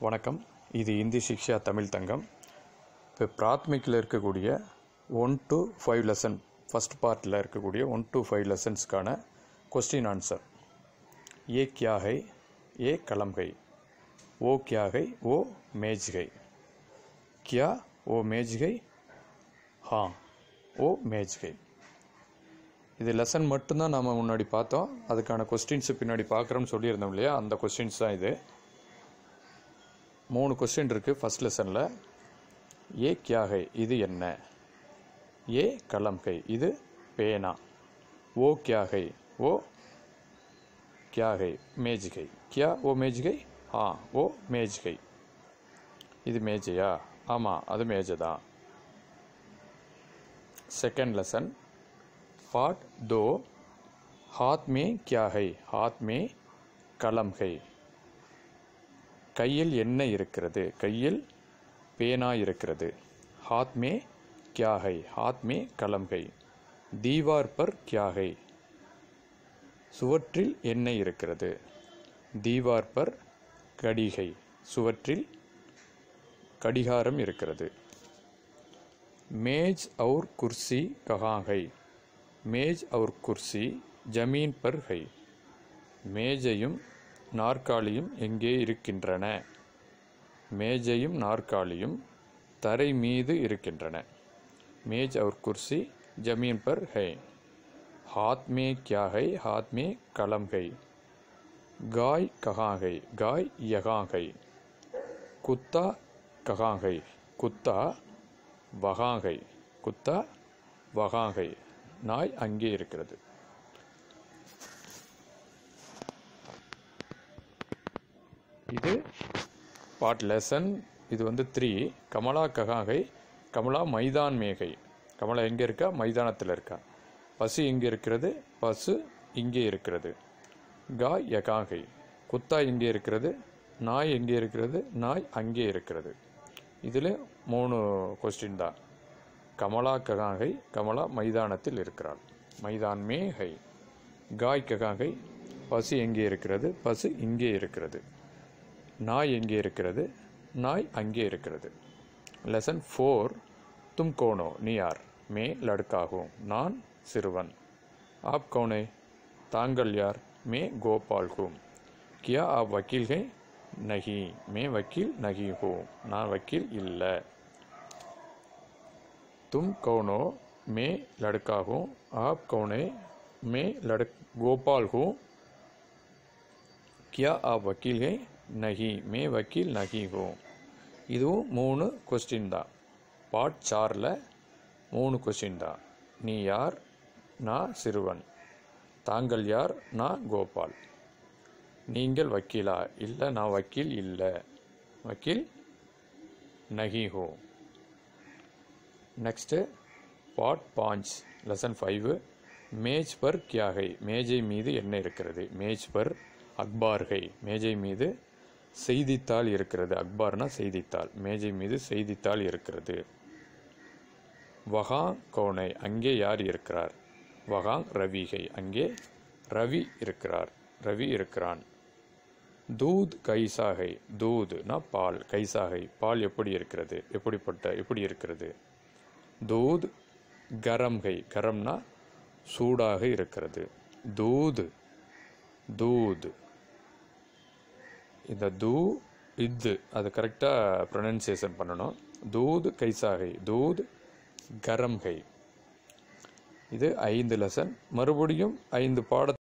வணக்கம் இது இந்தி சிக்ஷா தமிழ் தங்கம் இப்போ பிராத்மிக்கில் இருக்கக்கூடிய one two five lesson first பார்ட்டில் இருக்கக்கூடிய ஒன் டு ஃபைவ் லெசன்ஸ்க்கான கொஸ்டின் ஆன்சர் ஏ கியா ஹை ஏ கலம் கை ஓ கியா ஹை ஓ மேஜ் கை கியா ஓ மேஜ் கை ஹா ஓ மேஜ் கை இது லெசன் மட்டும்தான் நாம் முன்னாடி பார்த்தோம் அதுக்கான கொஸ்டின்ஸ் பின்னாடி பார்க்குறோம்னு சொல்லியிருந்தோம் இல்லையா அந்த கொஸ்டின்ஸ் தான் இது மூணு கொஸ்டின் இருக்குது ஃபஸ்ட் லெசனில் ஏ கியா ஹை இது என்ன ஏ கலம் கை இது பேனா ஓ கியா ஹை ஓ கியா ஹை மேஜ் கை கியா ஓ மேஜ் கை ஆ ஓ மேஜ் கை இது மேஜையா ஆமாம் அது மேஜை தான் सेकंड लेसन पार्ट दो हाथ में क्या है हाथ में कलम है கையில் என்ன இருக்கிறது கையில் பேனா இருக்கிறது ஹாத் மே கியா ஹை ஹாத் மே கலம் கை தீவார் பர் கியா ஹை சுவற்றில் என்ன இருக்கிறது தீவார் பர் கடிகை சுவற்றில் கடிகாரம் இருக்கிறது मेज और कुर्सी कहाँ है मेज और कुर्सी ஜமீன் பர் ஹை மேஜையும் நாற்காலியும் எங்கே இருக்கின்றன மேஜையும் நாற்காலியும் தரை மீது இருக்கின்றன மேஜ் और कुर्सी जमीन पर है हाथ में क्या है हाथ में कलम है गाय कहाँ है गाय यहाँ है कुत्ता कहाँ है कुत्ता வகாகை குத்தா வகாகை நாய் அங்கே இருக்கிறது இது பாட் லெசன் இது வந்து த்ரீ கமலா ககாகை கமலா மைதான் மேகை கமலா எங்கே இருக்கா மைதானத்தில் இருக்கா பசு எங்கே இருக்கிறது பசு இங்கே இருக்கிறது கா யகாகை குத்தா எங்கே இருக்கிறது நாய் எங்கே இருக்கிறது நாய் அங்கே இருக்கிறது இதில் மூணு கொஸ்டின் தான் கமலா ககாகை கமலா மைதானத்தில் இருக்கிறாள் மைதான் மே ஹை காய் ககாகை பசு எங்கே இருக்கிறது பசு இங்கே இருக்கிறது நாய் எங்கே இருக்கிறது நாய் அங்கே இருக்கிறது லெசன் ஃபோர் தும் கோனோ நீ யார் மே லடுக்காகும் நான் சிறுவன் ஆப் கௌனே தாங்கள் யார் மே கோபால் ஹூம் கியா ஆப் வக்கீல் ஹை நகி மே வக்கீல் நகி ஹூ நான் வக்கீல் இல்லை तुम कौन हो मैं लड़का हूँ आप कौन है मैं लड़ गोपाल हूँ क्या आप वकील है नहीं मैं वकील नहीं हूँ இதுவும் மூணு கொஸ்டின் தான் பார்ட் சாரில் மூணு கொஸ்டின் தான் நீ யார் நான் சிறுவன் தாங்கள் யார் நான் கோபால் நீங்கள் வக்கீலா இல்லை நான் வக்கீல் இல்லை வக்கீல் நகி ஹோ நெக்ஸ்ட்டு பாட் பாஞ்ச் லெசன் ஃபைவ் மேஜ் பர் கியாகை மேஜை மீது என்ன இருக்கிறது மேஜ் பர் அக்பார்கை மேஜை மீது செய்தித்தாள் இருக்கிறது அக்பார்னா செய்தித்தாள் மேஜை மீது செய்தித்தாள் இருக்கிறது வகாங் கோனை அங்கே யார் இருக்கிறார் வகாங் ரவிகை அங்கே ரவி இருக்கிறார் ரவி இருக்கிறான் தூத் கைசாகை தூதுனா பால் கைசாகை பால் எப்படி இருக்கிறது எப்படிப்பட்ட எப்படி இருக்கிறது தூத் கரம் கை கரம்னா சூடாக இருக்கிறது தூது தூது இந்த தூ இது அது கரெக்டாக ப்ரொனன்சியேஷன் பண்ணணும் தூது கைசாகை தூத் கரம் கை இது ஐந்து லெசன் மறுபடியும் ஐந்து பாட